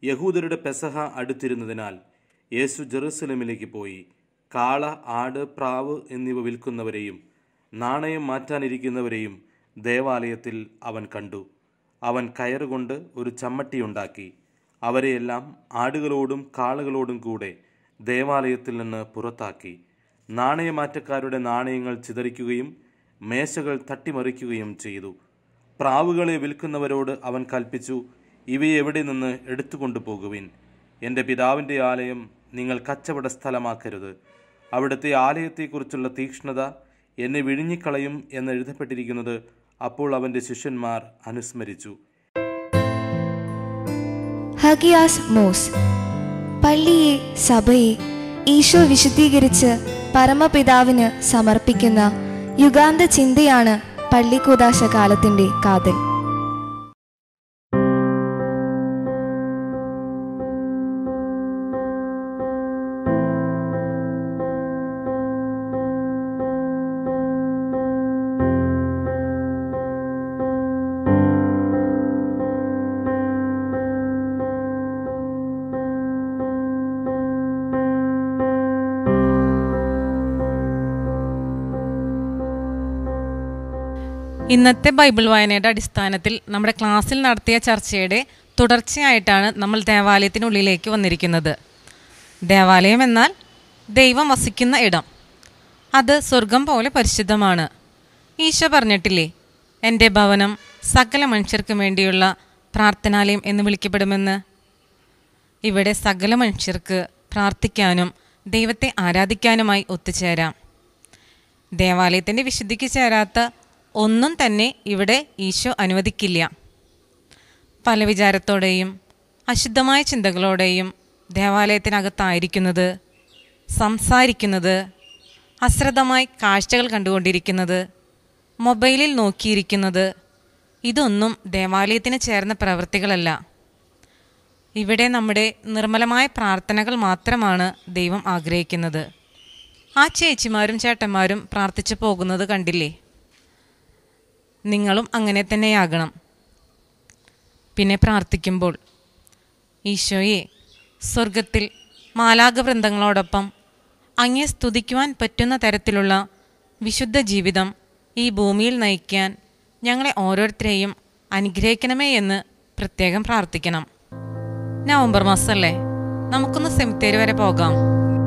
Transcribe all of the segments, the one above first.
യഹൂദരുടെ പെസഹ അടുത്തിരുന്നതിനാൽ യേശു ജെറുസലേമിലേക്ക് പോയി കാള ആട് പ്രാവ് എന്നിവ വിൽക്കുന്നവരെയും നാണയം മാറ്റാനിരിക്കുന്നവരെയും ദേവാലയത്തിൽ അവൻ കണ്ടു അവൻ കയറുകൊണ്ട് ഒരു ചമ്മട്ടിയുണ്ടാക്കി അവരെയെല്ലാം ആടുകളോടും കാളകളോടും കൂടെ ദേവാലയത്തിൽ നിന്ന് പുറത്താക്കി നാണയമാറ്റക്കാരുടെ നാണയങ്ങൾ ചിതറിക്കുകയും മേശകൾ തട്ടിമറിക്കുകയും ചെയ്തു പ്രാവുകളെ വിൽക്കുന്നവരോട് അവൻ കൽപ്പിച്ചു ഇവയെ എവിടെ നിന്ന് എടുത്തുകൊണ്ടു പോകുവിൻ എൻ്റെ പിതാവിൻ്റെ ആലയം നിങ്ങൾ കച്ചവട സ്ഥലമാക്കരുത് അവിടുത്തെ ആലയത്തെക്കുറിച്ചുള്ള തീക്ഷ്ണത എന്നെ വിഴുങ്ങിക്കളയും എന്ന് എഴുതപ്പെട്ടിരിക്കുന്നത് അപ്പോൾ അവൻ്റെ ശിഷ്യന്മാർ അനുസ്മരിച്ചു ഹഗിയാസ് മോസ് പള്ളിയെ സഭയെ ഈശോ വിശുദ്ധീകരിച്ച് പരമപിതാവിന് സമർപ്പിക്കുന്ന യുഗാന്ത ചിന്തയാണ് പള്ളിക്കൂദാശ കാലത്തിന്റെ കാതൽ ഇന്നത്തെ ബൈബിൾ വായനയുടെ അടിസ്ഥാനത്തിൽ നമ്മുടെ ക്ലാസ്സിൽ നടത്തിയ ചർച്ചയുടെ തുടർച്ചയായിട്ടാണ് നമ്മൾ ദേവാലയത്തിനുള്ളിലേക്ക് വന്നിരിക്കുന്നത് ദേവാലയം എന്നാൽ ദൈവം വസിക്കുന്ന ഇടം അത് സ്വർഗം പോലെ പരിശുദ്ധമാണ് ഈശോ പറഞ്ഞിട്ടില്ലേ എൻ്റെ ഭവനം സകല മനുഷ്യർക്കും വേണ്ടിയുള്ള പ്രാർത്ഥനാലയം എന്ന് വിളിക്കപ്പെടുമെന്ന് ഇവിടെ സകല മനുഷ്യർക്ക് പ്രാർത്ഥിക്കാനും ദൈവത്തെ ആരാധിക്കാനുമായി ഒത്തുചേരാം ദേവാലയത്തിൻ്റെ വിശുദ്ധിക്ക് ചേരാത്ത ഒന്നും തന്നെ ഇവിടെ ഈശോ അനുവദിക്കില്ല പല വിചാരത്തോടെയും അശുദ്ധമായ ചിന്തകളോടെയും ദേവാലയത്തിനകത്തായിരിക്കുന്നത് സംസാരിക്കുന്നത് അശ്രദ്ധമായി കാഴ്ചകൾ കണ്ടുകൊണ്ടിരിക്കുന്നത് മൊബൈലിൽ നോക്കിയിരിക്കുന്നത് ഇതൊന്നും ദേവാലയത്തിന് ചേർന്ന പ്രവൃത്തികളല്ല ഇവിടെ നമ്മുടെ നിർമ്മലമായ പ്രാർത്ഥനകൾ മാത്രമാണ് ദൈവം ആഗ്രഹിക്കുന്നത് ആ ചേച്ചിമാരും ചേട്ടന്മാരും പ്രാർത്ഥിച്ചു പോകുന്നത് കണ്ടില്ലേ നിങ്ങളും അങ്ങനെ തന്നെയാകണം പിന്നെ പ്രാർത്ഥിക്കുമ്പോൾ ഈശോയെ സ്വർഗത്തിൽ മാലാകവൃന്ദങ്ങളോടൊപ്പം അങ്ങേ സ്തുതിക്കുവാൻ പറ്റുന്ന തരത്തിലുള്ള വിശുദ്ധ ജീവിതം ഈ ഭൂമിയിൽ നയിക്കാൻ ഞങ്ങളെ ഓരോരുത്തരെയും അനുഗ്രഹിക്കണമേ എന്ന് പ്രത്യേകം പ്രാർത്ഥിക്കണം നവംബർ മാസമല്ലേ നമുക്കൊന്ന് സെമിത്തേരി വരെ പോകാം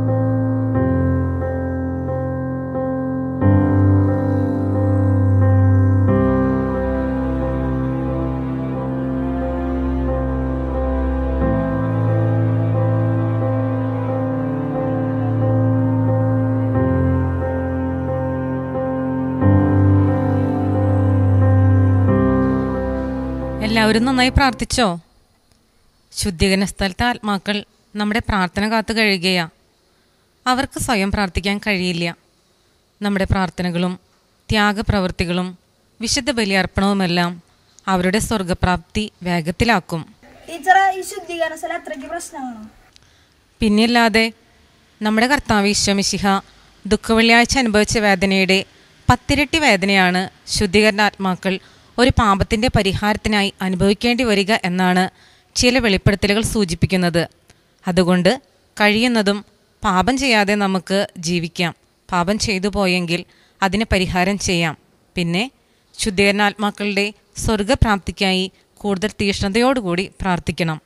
എല്ലാവരും നന്നായി പ്രാർത്ഥിച്ചോ ശുദ്ധീകരണ സ്ഥലത്തെ ആത്മാക്കൾ നമ്മുടെ പ്രാർത്ഥന കാത്തു കഴിയുകയാ അവർക്ക് സ്വയം പ്രാർത്ഥിക്കാൻ കഴിയില്ല നമ്മുടെ പ്രാർത്ഥനകളും ത്യാഗപ്രവൃത്തികളും വിശുദ്ധ ബലിയർപ്പണവുമെല്ലാം അവരുടെ സ്വർഗപ്രാപ്തി വേഗത്തിലാക്കും ടീച്ചറെ ഈ ശുദ്ധീകരണ സ്ഥലം അത്രയ്ക്ക് പ്രശ്നമാണോ പിന്നെയല്ലാതെ നമ്മുടെ കർത്താവ് ഈശ്വമിശിഹ ദുഃഖവെള്ളിയാഴ്ച അനുഭവിച്ച വേദനയുടെ പത്തിരട്ടി വേദനയാണ് ശുദ്ധീകരണാത്മാക്കൾ ഒരു പാപത്തിൻ്റെ പരിഹാരത്തിനായി അനുഭവിക്കേണ്ടി വരിക എന്നാണ് ചില വെളിപ്പെടുത്തലുകൾ സൂചിപ്പിക്കുന്നത് അതുകൊണ്ട് കഴിയുന്നതും പാപം ചെയ്യാതെ നമുക്ക് ജീവിക്കാം പാപം ചെയ്തു പോയെങ്കിൽ അതിന് പരിഹാരം ചെയ്യാം പിന്നെ ശുദ്ധീകരണാത്മാക്കളുടെ സ്വർഗപ്രാപ്തിക്കായി കൂടുതൽ തീഷ്ണതയോടുകൂടി പ്രാർത്ഥിക്കണം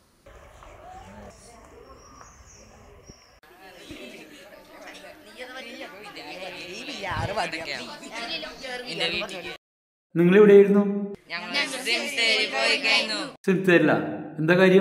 നിങ്ങൾ എവിടെയായിരുന്നു തരില്ല എന്താ കാര്യം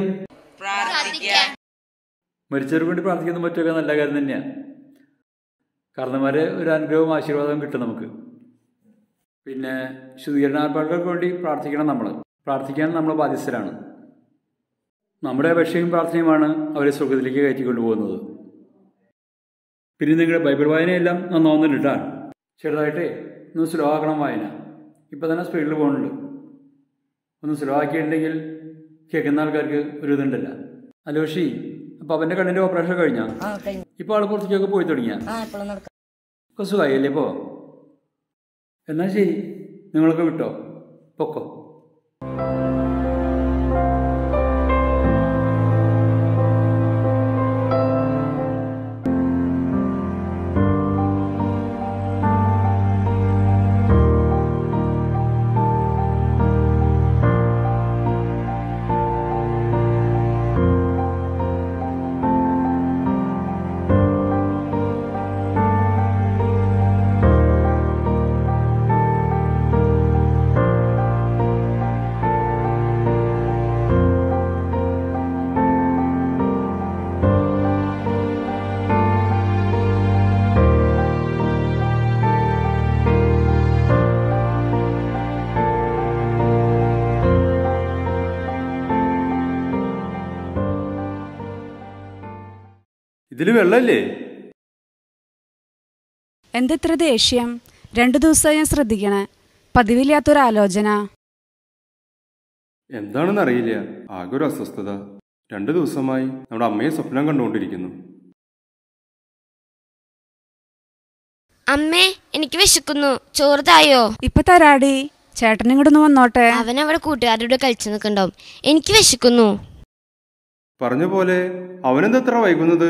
മരിച്ചവർക്ക് വേണ്ടി പ്രാർത്ഥിക്കുന്ന മറ്റൊക്കെ നല്ല കാര്യം തന്നെയാണ് കാരണന്മാരെ ഒരു അനുഗ്രഹവും ആശീർവാദവും കിട്ടും നമുക്ക് പിന്നെ ശുദ്ധീകരണാത്മാക്കൾക്ക് വേണ്ടി പ്രാർത്ഥിക്കണം നമ്മൾ പ്രാർത്ഥിക്കാൻ നമ്മൾ ബാധ്യസ്ഥരാണ് നമ്മുടെ അപേക്ഷയും പ്രാർത്ഥനയുമാണ് അവരെ സുഖത്തിലേക്ക് കയറ്റിക്കൊണ്ടു പോകുന്നത് പിന്നെ നിങ്ങളുടെ ബൈബിൾ വായനയെല്ലാം നന്നാവുന്നുണ്ട് കേട്ടോ ചെറുതായിട്ടേ ഒന്ന് സ്ലോ ആക്കണം വായന ഇപ്പം തന്നെ സ്പീഡിൽ പോകുന്നുണ്ട് ഒന്ന് സ്ലോ ആക്കിയിട്ടുണ്ടെങ്കിൽ കേൾക്കുന്ന ആൾക്കാർക്ക് ഒരു ഇതുണ്ടല്ല അലോഷി അപ്പം അവൻ്റെ കണ്ണിൻ്റെ ഓപ്പറേഷൻ കഴിഞ്ഞാ ഇപ്പോൾ ആൾ പുറത്തേക്കൊക്കെ പോയി തുടങ്ങിയ ഒക്കെ സുഖമായില്ലേ ഇപ്പോൾ എന്നാൽ ശരി നിങ്ങളൊക്കെ വിട്ടോ പൊക്കോ ഇതിൽ വെള്ളമില്ലേ എന്തെത്ര ദേഷ്യം രണ്ടു ദിവസം ഞാൻ ശ്രദ്ധിക്കണേ പതിവില്ലാത്തൊരാലോചന എന്താണെന്ന് അറിയില്ല ആകെ ഒരു അസ്വസ്ഥത രണ്ടു ദിവസമായി നമ്മുടെ അമ്മയെ സ്വപ്നം കണ്ടുകൊണ്ടിരിക്കുന്നു അമ്മേ എനിക്ക് വിശക്കുന്നു ചോറ് തായോ ഇപ്പൊ തരാടി ചേട്ടനും കൂടെ ഒന്ന് വന്നോട്ടെ അവൻ അവിടെ കൂട്ടുകാരുടെ കളിച്ചു നിൽക്കണ്ടാവും എനിക്ക് വിശക്കുന്നു പറഞ്ഞ പോലെ അവനെന്താ എത്ര വൈകുന്നത്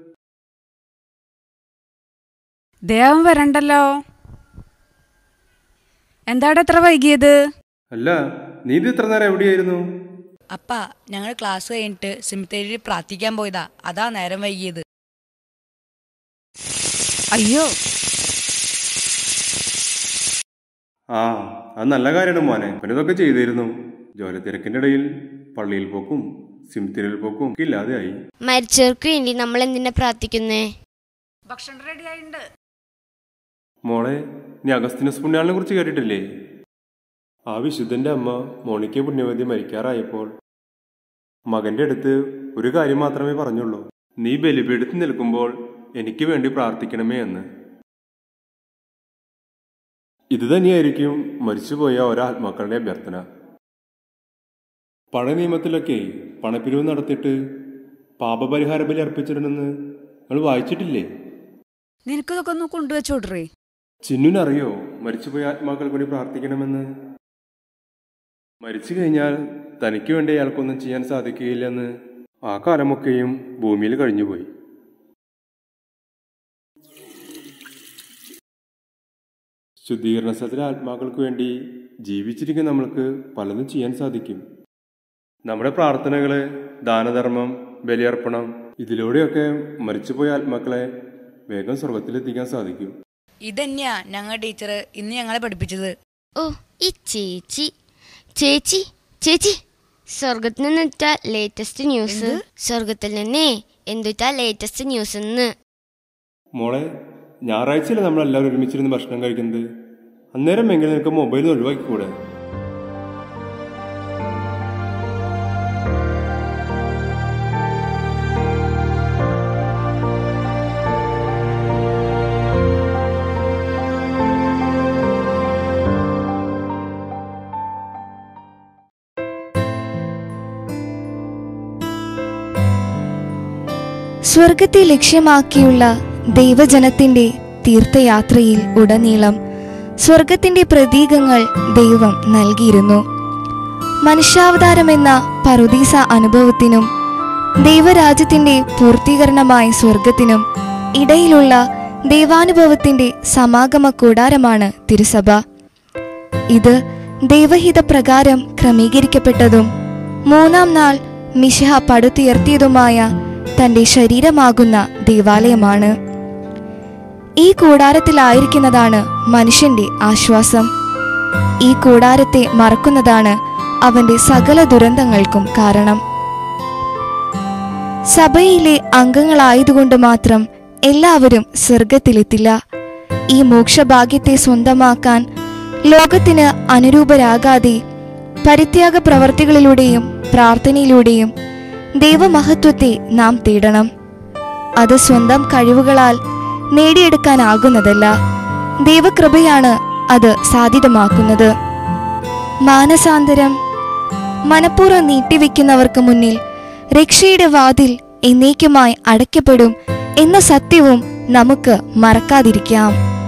ദേവൻ വരണ്ടല്ലോ എന്താടെ എത്ര വൈകിയത് അല്ല നീ ഇത് ഇത്ര നേരം എവിടെയായിരുന്നു അപ്പ ഞങ്ങൾ ക്ലാസ് കഴിഞ്ഞിട്ട് സിമിത്തേരിയിൽ പ്രാർത്ഥിക്കാൻ പോയതാ അതാ നേരം വൈകിയത് അയ്യോ ആ അത് നല്ല കാര്യമാണ് മോനെ അവനിതൊക്കെ ചെയ്തിരുന്നു ജോലി തിരക്കിന്റെ ഇടയിൽ പള്ളിയിൽ പോക്കും സിമിത്തിരിയിൽ പോക്കും ഒക്കെ ഇല്ലാതെയായി മരിച്ചവർക്ക് വേണ്ടി നമ്മൾ എന്തിനാ പ്രാർത്ഥിക്കുന്നേ ഭക്ഷണം റെഡി ആയിട്ടുണ്ട് മോളെ നീ അഗസ്തിനസ് പുണ്യാളിനെ കുറിച്ച് കേട്ടിട്ടില്ലേ ആ വിശുദ്ധന്റെ അമ്മ മോണിക്ക പുണ്യവതി മരിക്കാറായപ്പോൾ മകന്റെ അടുത്ത് ഒരു കാര്യം മാത്രമേ പറഞ്ഞുള്ളൂ നീ ബലിപീഠത്തിൽ നിൽക്കുമ്പോൾ എനിക്ക് വേണ്ടി പ്രാർത്ഥിക്കണമേ എന്ന് ഇത് തന്നെയായിരിക്കും മരിച്ചുപോയ ഓരോ ആത്മാക്കളുടെ അഭ്യർത്ഥന പഴയ നിയമത്തിലൊക്കെ പണപ്പിരിവ് നടത്തിയിട്ട് പാപപരിഹാര ബലി അർപ്പിച്ചിട്ടുണ്ടെന്ന് നിങ്ങൾ വായിച്ചിട്ടില്ലേ നിനക്കിതൊക്കെ ഒന്ന് കൊണ്ടുവച്ചു വിടറേ ചിന്നുനറിയോ മരിച്ചുപോയ ആത്മാക്കൾക്ക് വേണ്ടി പ്രാർത്ഥിക്കണമെന്ന് മരിച്ചു കഴിഞ്ഞാൽ തനിക്ക് വേണ്ടി അയാൾക്കൊന്നും ചെയ്യാൻ സാധിക്കുകയില്ലെന്ന് ആ കാലമൊക്കെയും ഭൂമിയിൽ കഴിഞ്ഞുപോയി ശുദ്ധീകരണ സ്ഥലത്തിലെ ആത്മാക്കൾക്ക് വേണ്ടി ജീവിച്ചിരിക്കുന്ന നമ്മൾക്ക് പലതും ചെയ്യാൻ സാധിക്കും നമ്മുടെ പ്രാർത്ഥനകള് ദാനധർമ്മം ബലിയർപ്പണം ഇതിലൂടെയൊക്കെ മരിച്ചുപോയ ആത്മാക്കളെ വേഗം സ്വർഗത്തിലെത്തിക്കാൻ സാധിക്കും ഇതന്നെയാ ഞങ്ങൾ ടീച്ചർ ഇന്ന് ഞങ്ങളെ പഠിപ്പിച്ചത് ഓ ഈ ചേച്ചി ചേച്ചി ചേച്ചി സ്വർഗത്തിൽ നിന്നിട്ട ലേറ്റസ്റ്റ് ന്യൂസ് സ്വർഗത്തിൽ നിന്നേ എന്തുട്ടാ ലേറ്റസ്റ്റ് ന്യൂസ് എന്ന് മോളെ ഞായറാഴ്ചയല്ലേ നമ്മൾ എല്ലാവരും ഒരുമിച്ചിരുന്ന് ഭക്ഷണം കഴിക്കുന്നത് അന്നേരം എങ്ങനെ നിനക്ക് മൊബൈൽ ഒഴിവാക്കിക്കൂടെ സ്വർഗത്തെ ലക്ഷ്യമാക്കിയുള്ള ദൈവജനത്തിന്റെ തീർത്ഥയാത്രയിൽ ഉടനീളം സ്വർഗത്തിന്റെ പ്രതീകങ്ങൾ ദൈവം നൽകിയിരുന്നു മനുഷ്യാവതാരമെന്ന പറുദീസ അനുഭവത്തിനും ദൈവരാജ്യത്തിന്റെ പൂർത്തീകരണമായ സ്വർഗത്തിനും ഇടയിലുള്ള ദൈവാനുഭവത്തിന്റെ സമാഗമ കൂടാരമാണ് തിരുസഭ ഇത് ദൈവഹിതപ്രകാരം ക്രമീകരിക്കപ്പെട്ടതും മൂന്നാം നാൾ മിശിഹ പടുത്തുയർത്തിയതുമായ തന്റെ ശരീരമാകുന്ന ദേവാലയമാണ് ഈ കൂടാരത്തിലായിരിക്കുന്നതാണ് മനുഷ്യന്റെ ആശ്വാസം ഈ കൂടാരത്തെ മറക്കുന്നതാണ് അവന്റെ സകല ദുരന്തങ്ങൾക്കും കാരണം സഭയിലെ അംഗങ്ങളായതുകൊണ്ട് മാത്രം എല്ലാവരും സ്വർഗത്തിലെത്തില്ല ഈ മോക്ഷഭാഗ്യത്തെ സ്വന്തമാക്കാൻ ലോകത്തിന് അനുരൂപരാകാതെ പരിത്യാഗ പ്രവർത്തികളിലൂടെയും പ്രാർത്ഥനയിലൂടെയും ദൈവമഹത്വത്തെ നാം തേടണം അത് സ്വന്തം കഴിവുകളാൽ നേടിയെടുക്കാനാകുന്നതല്ല ദൈവകൃപയാണ് അത് സാധ്യതമാക്കുന്നത് മാനസാന്തരം മനഃപൂർവ്വം നീട്ടിവെക്കുന്നവർക്ക് മുന്നിൽ രക്ഷയുടെ വാതിൽ എന്നേക്കുമായി അടയ്ക്കപ്പെടും എന്ന സത്യവും നമുക്ക് മറക്കാതിരിക്കാം